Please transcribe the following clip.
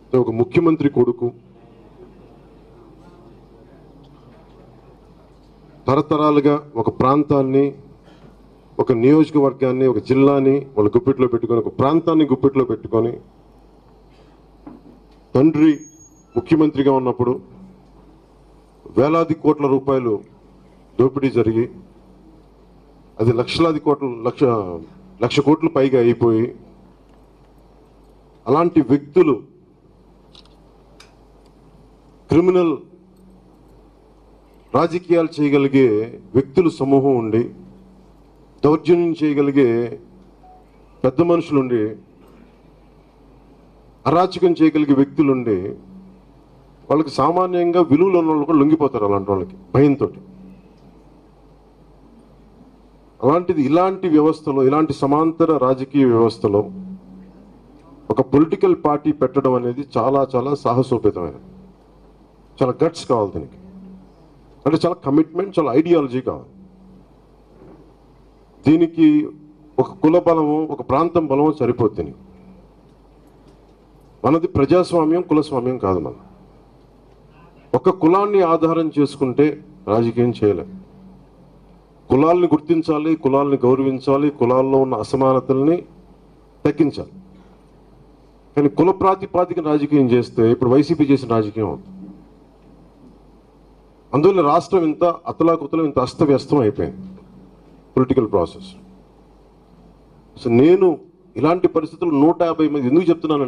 ఒక ముఖ్యమంత్రి కొడుకు తరతరాలుగా ఒక ప్రాంతాన్ని ఒక నియోజకవర్గాన్ని ఒక జిల్లాని వాళ్ళ గుప్పిట్లో పెట్టుకొని ఒక ప్రాంతాన్ని గుప్పిట్లో పెట్టుకొని తండ్రి ముఖ్యమంత్రిగా ఉన్నప్పుడు వేలాది కోట్ల రూపాయలు దోపిడీ జరిగి అది లక్షలాది కోట్ల లక్ష లక్ష కోట్ల పైగా అయిపోయి అలాంటి వ్యక్తులు క్రిమినల్ రాజకీయాలు చేయగలిగే వ్యక్తులు సమూహం ఉండి దౌర్జన్యం చేయగలిగే పెద్ద మనుషులుండి అరాచకం చేయగలిగే వ్యక్తులుండి వాళ్ళకి సామాన్యంగా విలువలు ఉన్న వాళ్ళు కూడా లొంగిపోతారు అలాంటి వాళ్ళకి భయంతో అలాంటిది ఇలాంటి వ్యవస్థలో ఇలాంటి సమాంతర రాజకీయ వ్యవస్థలో ఒక పొలిటికల్ పార్టీ పెట్టడం అనేది చాలా చాలా సాహసోపేతమైనది చాలా గట్స్ కావాలి దీనికి అంటే చాలా కమిట్మెంట్ చాలా ఐడియాలజీ కావాలి దీనికి ఒక కుల బలము ఒక ప్రాంతం బలము సరిపోద్ది దీనికి. మనది ప్రజాస్వామ్యం కులస్వామ్యం కాదు మనం ఒక కులాన్ని ఆధారం చేసుకుంటే రాజకీయం చేయలేం కులాల్ని గుర్తించాలి కులాల్ని గౌరవించాలి కులాల్లో ఉన్న అసమానతల్ని తగ్గించాలి కానీ కుల ప్రాతిపాదిక రాజకీయం చేస్తే ఇప్పుడు వైసీపీ చేసిన రాజకీయం అవుతుంది అందువల్ల రాష్ట్రం ఇంత అతలాకుతలం ఇంత అస్తవ్యస్తం అయిపోయింది పొలిటికల్ ప్రాసెస్ సో నేను ఇలాంటి పరిస్థితులు నూట యాభై మంది ఎందుకు చెప్తున్నాను